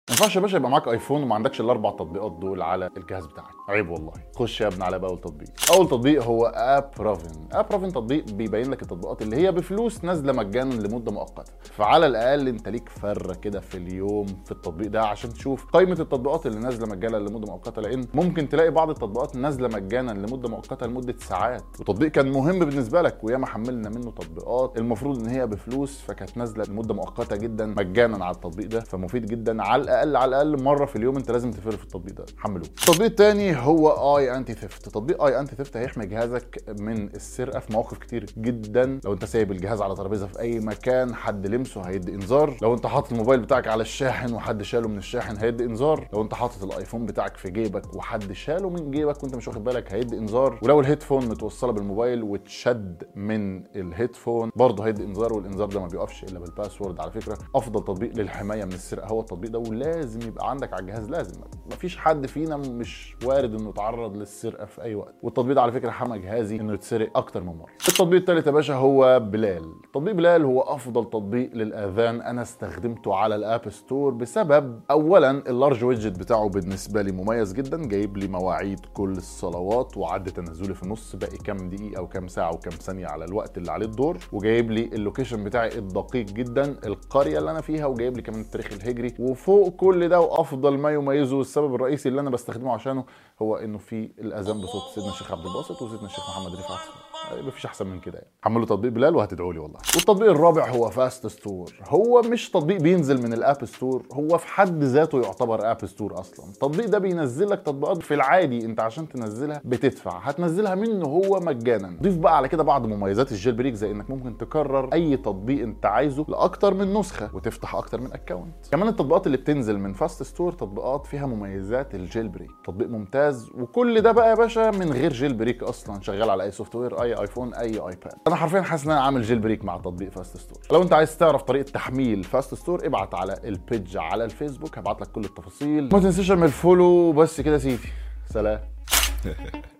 ما ينفعش يا باشا يبقى معاك ايفون وما عندكش الاربع تطبيقات دول على الجهاز بتاعك عيب والله خش يا ابني على بقى اول تطبيق اول تطبيق هو اب رافن اب رافن تطبيق بيبين لك التطبيقات اللي هي بفلوس نازله مجانا لمده مؤقته فعلى الاقل انت ليك فره كده في اليوم في التطبيق ده عشان تشوف قائمه التطبيقات اللي نازله مجانا لمده مؤقته لان ممكن تلاقي بعض التطبيقات نازله مجانا لمده مؤقته لمده ساعات وتطبيق كان مهم بالنسبه لك وياما حملنا منه تطبيقات المفروض ان هي بفلوس فكانت نازله لمده مؤقته جدا مجانا على التطبيق ده فمفيد جدا على الاقل على الاقل مره في اليوم انت لازم تفر في التطبيق ده حملوه التطبيق الثاني هو اي انتي ثيفت تطبيق اي انتي ثيفت هيحمي جهازك من السرقه في مواقف كتير جدا لو انت سايب الجهاز على ترابيزه في اي مكان حد لمسه هيدي انذار لو انت حاطط الموبايل بتاعك على الشاحن وحد شاله من الشاحن هيدي انذار لو انت حاطط الايفون بتاعك في جيبك وحد شاله من جيبك وانت مش واخد بالك هيدي انذار ولو الهيدفون متوصله بالموبايل واتشد من الهيدفون برضه هيدي انذار والانذار ده ما بيقفش الا بالباسورد على فكره افضل تطبيق للحمايه من السرقه هو التطبيق ده ولازم يبقى عندك على الجهاز لازم مفيش حد فينا مش وارد انه يتعرض للسرقه في اي وقت والتطبيق ده على فكره حمى جهازي انه يتسرق اكتر من مره التطبيق الثالث يا باشا هو بلال تطبيق بلال هو افضل تطبيق للاذان انا استخدمته على الاب ستور بسبب اولا اللارج ويدجت بتاعه بالنسبه لي مميز جدا جايب لي مواعيد كل الصلوات وعد تنازلي في النص باقي كام دقيقه وكام ساعه وكام ثانيه على الوقت اللي عليه الدور وجايب لي اللوكيشن بتاعي الدقيق جدا القريه اللي انا فيها وجايب لي كمان التاريخ الهجري وفوق كل ده وافضل ما يميزه والسبب الرئيسي اللي انا بستخدمه عشانه هو انه في الاذان بصوت سيدنا الشيخ عبد الباسط وسيدنا الشيخ محمد رفعت مفيش احسن من كده يعني حملوا تطبيق بلال وهتدعوا لي والله والتطبيق الرابع هو فاست ستور هو مش تطبيق بينزل من الاب ستور هو في حد ذاته يعتبر اب ستور اصلا التطبيق ده بينزل لك تطبيقات في العادي انت عشان تنزلها بتدفع هتنزلها منه هو مجانا ضيف بقى على كده بعض مميزات الجيل بريك زي انك ممكن تكرر اي تطبيق انت عايزه لاكتر من نسخه وتفتح اكتر من اكونت كمان التطبيقات اللي بتنزل من فاست ستور تطبيقات فيها مميزات الجيل بريك تطبيق ممتاز وكل ده بقى يا باشا من غير جيل بريك اصلا شغال على اي سوفت وير اي ايفون اي ايباد انا حرفيا حاسس ان انا عامل جيل بريك مع تطبيق فاست ستور لو انت عايز تعرف طريقه تحميل فاست ستور ابعت على البيج على الفيسبوك هبعت لك كل التفاصيل ما تنساش اعمل فولو بس كده سيدي سلام